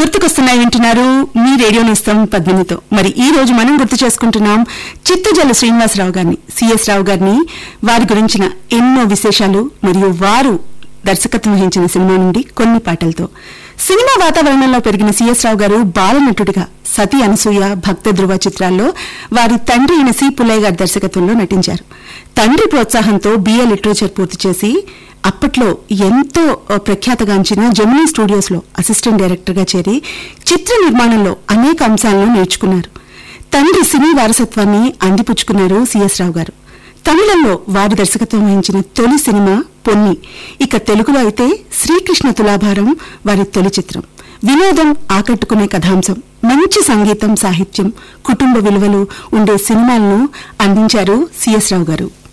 గుర్తుకొస్తున్నాయి వింటున్నారు మీ రేడియో నేస్తం పద్మినితో మరి ఈ రోజు మనం గుర్తు చేసుకుంటున్నాం చిత్తజల శ్రీనివాసరావు గారిని సిఎస్ రావు గారిని వారి గురించిన ఎన్నో విశేషాలు మరియు వారు దర్శకత్వం వహించిన సినిమా నుండి కొన్ని పాటలతో సినిమా వాతావరణంలో పెరిగిన సిఎస్ రావు గారు బాలనటుడిగా సతీ అనసూయ భక్త ధృవ చిత్రాల్లో వారి తండ్రి అయిన సి పుల్లయ్య గారి దర్శకత్వంలో నటించారు తండ్రి ప్రోత్సాహంతో బిఏ లిటరేచర్ పూర్తి చేసి అప్పట్లో ఎంతో ఆ, ప్రఖ్యాతగాంచిన జమినీ స్టూడియోస్ లో అసిస్టెంట్ డైరెక్టర్ గా చేరి చిత్ర నిర్మాణంలో అనేక అంశాలను నేర్చుకున్నారు తండ్రి సినీ వారసత్వాన్ని అందిపుచ్చుకున్నారు సిఎస్ రావు గారు తమిళంలో వారి దర్శకత్వం వహించిన తొలి సినిమా పొన్ని ఇక తెలుగులో అయితే శ్రీకృష్ణ తులాభారం వారి తొలి చిత్రం వినోదం ఆకట్టుకునే కథాంశం మంచి సంగీతం సాహిత్యం కుటుంబ విలువలు ఉండే సినిమాలను అందించారు సిఎస్ రావు గారు